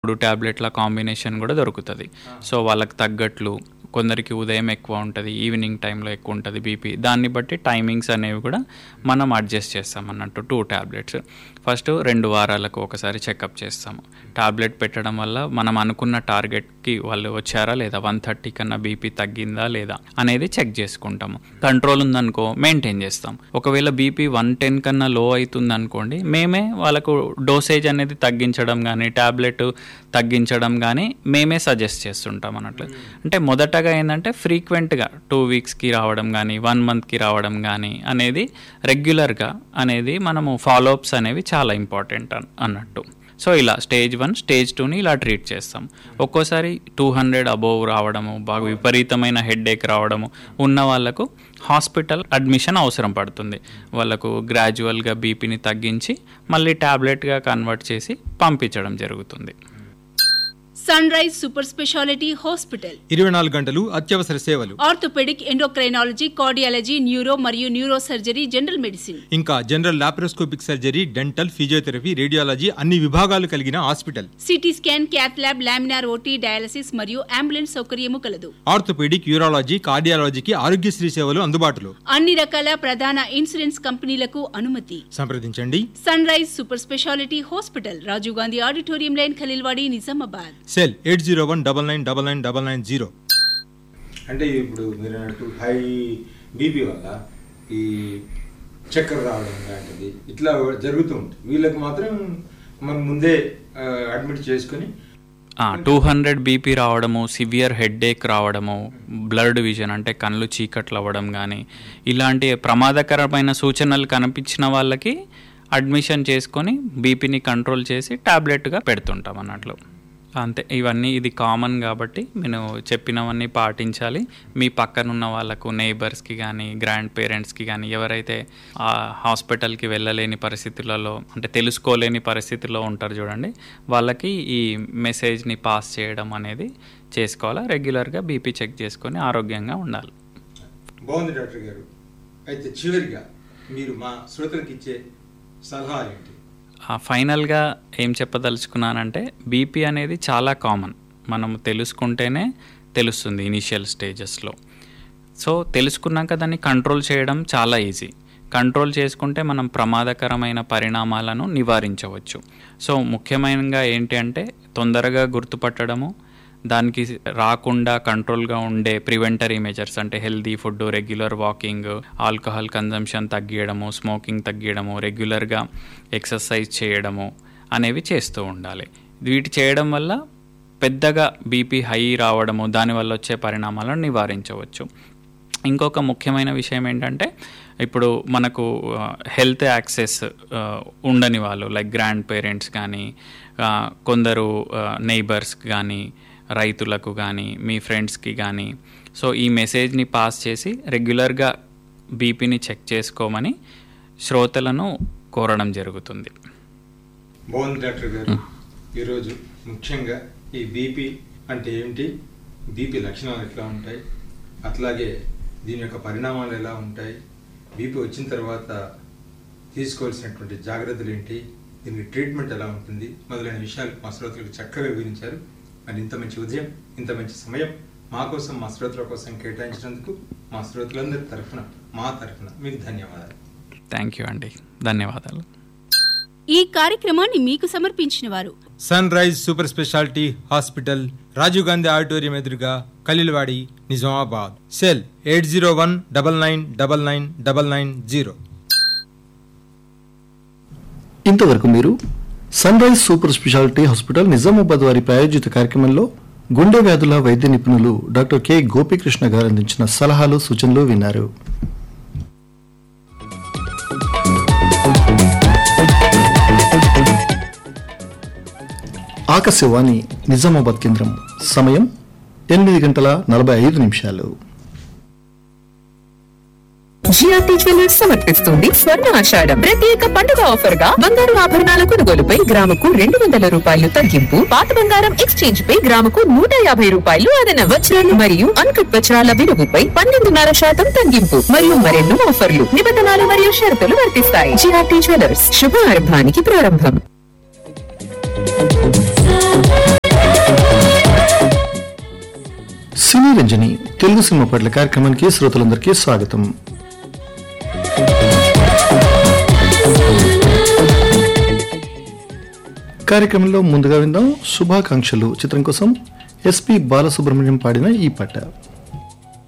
మూడు ట్యాబ్లెట్ల కాంబినేషన్ కూడా దొరుకుతుంది సో వాళ్ళకి తగ్గట్లు కొందరికి ఉదయం ఎక్కువ ఉంటుంది ఈవినింగ్ టైంలో ఎక్కువ ఉంటుంది బీపీ దాన్ని బట్టి టైమింగ్స్ అనేవి కూడా మనం అడ్జస్ట్ చేస్తాం అన్నట్టు టూ ట్యాబ్లెట్స్ ఫస్ట్ రెండు వారాలకు ఒకసారి చెకప్ చేస్తాము టాబ్లెట్ పెట్టడం వల్ల మనం అనుకున్న టార్గెట్కి వాళ్ళు వచ్చారా లేదా వన్ థర్టీ కన్నా బీపీ తగ్గిందా లేదా అనేది చెక్ చేసుకుంటాము కంట్రోల్ ఉందనుకో మెయింటైన్ చేస్తాం ఒకవేళ బీపీ వన్ టెన్ కన్నా లో అవుతుంది అనుకోండి మేమే వాళ్ళకు డోసేజ్ అనేది తగ్గించడం కానీ టాబ్లెట్ తగ్గించడం కానీ మేమే సజెస్ట్ చేస్తుంటాం అన్నట్లు అంటే మొదటగా ఏంటంటే ఫ్రీక్వెంట్గా టూ వీక్స్కి రావడం కానీ వన్ మంత్కి రావడం కానీ అనేది రెగ్యులర్గా అనేది మనము ఫాలోఅప్స్ అనేవి చాలా ఇంపార్టెంట్ అన్- అన్నట్టు సో ఇలా స్టేజ్ వన్ స్టేజ్ టూని ఇలా ట్రీట్ చేస్తాం ఒక్కోసారి టూ హండ్రెడ్ అబోవ్ రావడము బాగా విపరీతమైన హెడ్ రావడము ఉన్న వాళ్ళకు హాస్పిటల్ అడ్మిషన్ అవసరం పడుతుంది వాళ్ళకు గ్రాడ్యువల్గా బీపీని తగ్గించి మళ్ళీ ట్యాబ్లెట్గా కన్వర్ట్ చేసి పంపించడం జరుగుతుంది sunrise super speciality hospital ఇరవై నాలుగు గంటలు అత్యవసర సేవలు ఆర్థోపెడిక్ ఎండోక్రైనాలజీ కార్డియాలజీ న్యూరో మరియు న్యూరో సర్జరీ జనరల్ మెడిసిన్ ఇంకా general laparoscopic surgery dental physiotherapy radiology అన్ని విభాగాలు కలిగిన hospital CT scan cath lab laminar OT dialysis మరియు అంబులెన్స్ సౌకర్యము కలదు ఆర్థోపెడిక్ యూరాలజీ కార్డియాలజీకి ఆరోగ్యశ్రీ సేవలు అందుబాటులో అన్ని రకాల ప్రధాన ఇన్సూరెన్స్ కంపెనీలకు అనుమతి సంప్రదించండి sunrise super speciality hospital Rajiv Gandhi auditorium line Khaleelwadi Nizamabad cell eight zero one double nine double nine double nine zero అంటే ఇప్పుడు మీరు అన్నట్టు హై బీపీ వల్ల ఈ చక్కెర రావడం లాంటిది ఇట్లా జరుగుతూ ఉంటుంది వీళ్ళకి మాత్రం మనం ముందే అడ్మిట్ చేసుకొని టూ హండ్రెడ్ బీపీ రావడము సివియర్ హెడ్ఏక్ రావడము బ్లడ్ విజన్ అంటే కళ్ళు చీకట్లు అవ్వడం కానీ ఇలాంటి ప్రమాదకరమైన సూచనలు కనిపించిన వాళ్ళకి అడ్మిషన్ చేసుకొని బీపీని కంట్రోల్ చేసి టాబ్లెట్గా పెడుతుంటాం అన్నట్లు అంతే ఇవన్నీ ఇది కామన్ కాబట్టి నేను చెప్పినవన్నీ పాటించాలి మీ పక్కనున్న వాళ్ళకు నైబర్స్కి కానీ గ్రాండ్ పేరెంట్స్కి కానీ ఎవరైతే ఆ హాస్పిటల్కి వెళ్ళలేని పరిస్థితులలో అంటే తెలుసుకోలేని పరిస్థితుల్లో ఉంటారు చూడండి వాళ్ళకి ఈ మెసేజ్ని పాస్ చేయడం అనేది చేసుకోవాలా రెగ్యులర్గా బీపీ చెక్ చేసుకొని ఆరోగ్యంగా ఉండాలి బాగుంది డాక్టర్ గారు అయితే చివరిగా మీరు మా శ్రోతలకు ఇచ్చే సలహాలు ఏంటి ఆ ఫైనల్గా ఏం చెప్పదలుచుకున్నానంటే బీపీ అనేది చాలా కామన్ మనం తెలుసుకుంటేనే తెలుస్తుంది ఇనిషియల్ స్టేజెస్లో సో తెలుసుకున్నాక దాన్ని కంట్రోల్ చేయడం చాలా ఈజీ కంట్రోల్ చేసుకుంటే మనం ప్రమాదకరమైన పరిణామాలను నివారించవచ్చు సో ముఖ్యమైనగా ఏంటి అంటే తొందరగా గుర్తుపట్టడము దానికి రాకుండా కంట్రోల్గా ఉండే ప్రివెంటరీ మెజర్స్ అంటే healthy food regular walking alcohol consumption తగ్గియడము స్మోకింగ్ తగ్గియడము రెగ్యులర్గా ఎక్సర్సైజ్ చేయడము అనేవి చేస్తూ ఉండాలి వీటి చేయడం వల్ల పెద్దగా బీపీ హై రావడము దానివల్ల వచ్చే పరిణామాలను నివారించవచ్చు ఇంకొక ముఖ్యమైన విషయం ఏంటంటే ఇప్పుడు మనకు హెల్త్ యాక్సెస్ ఉండని వాళ్ళు లైక్ గ్రాండ్ పేరెంట్స్ కానీ ఆ, కొందరు నైబర్స్ కానీ రైతులకు కానీ మీ ఫ్రెండ్స్కి కానీ సో ఈ మెసేజ్ని పాస్ చేసి రెగ్యులర్గా బీపీని చెక్ చేసుకోమని శ్రోతలను కోరడం జరుగుతుంది బాగుంది డాక్టర్ గారు ఈరోజు ముఖ్యంగా ఈ బీపీ అంటే ఏమిటి బీపీ లక్షణాలు ఎట్లా ఉంటాయి అట్లాగే దీని యొక్క పరిణామాలు ఎలా ఉంటాయి బీపీ వచ్చిన తర్వాత తీసుకోవాల్సినటువంటి జాగ్రత్తలు ఏంటి దీనికి ట్రీట్మెంట్ ఎలా ఉంటుంది మొదలైన విషయాలు మా శ్రోతలకు చక్కగా వివరించారు మరి ఇంత మంచి ఉదయం ఇంత మంచి సమయం మా కోసం మా శ్రోతల కోసం కేటాయించినందుకు మా శ్రోతలందరి తరఫున మా తరఫున మీకు ధన్యవాదాలు థ్యాంక్ యూ అండి ధన్యవాదాలు ఈ కార్యక్రమాన్ని మీకు సమర్పించిన వారు sunrise super speciality hospital Rajiv Gandhi auditorium ఎదురుగా Khaleelwadi Nizamabad cell eight zero one double nine double nine double nine zero ఇంతవరకు మీరు sunrise super speciality hospital Nizamabad వారి ప్రాయోజిత కార్యక్రమంలో గుండె వ్యాధుల వైద్య నిపుణులు డాక్టర్ కె గోపీకృష్ణ గారు అందించిన సలహాలు సూచనలు విన్నారు ఆకాశవాణి నిజామాబాద్ కేంద్రం సమయం ఎనిమిది గంటల నలభై ఐదు నిమిషాలు జిఆర్టీ జ్యువెలర్స్ సమర్పిస్తుంది స్వర్ణ ఆషాఢం ప్రత్యేక పండుగ ఆఫర్ గా బంగారు ఆభరణాల కొనుగోలుపై గ్రాముకు రెండు వందల రూపాయలు తగ్గింపు పాత బంగారం ఎక్స్చేంజ్ పై గ్రాముకు నూట యాభై రూపాయలు అదన వజ్రాలు మరియు అన్కట్ వజ్రాల విలువపై పన్నెండున్నర శాతం తగ్గింపు మరియు మరెన్నో ఆఫర్లు నిబంధనలు మరియు షరతులు వర్తిస్తాయి జిఆర్టీ జ్యువెలర్స్ శుభారంభానికి ప్రారంభం సినీ రంజని తెలుగు సినిమా పాటల కార్యక్రమానికి శ్రోతలందరికీ స్వాగతం కార్యక్రమంలో ముందుగా విందాం శుభాకాంక్షలు చిత్రం కోసం ఎస్పి బాలసుబ్రహ్మణ్యం పాడిన ఈ పాట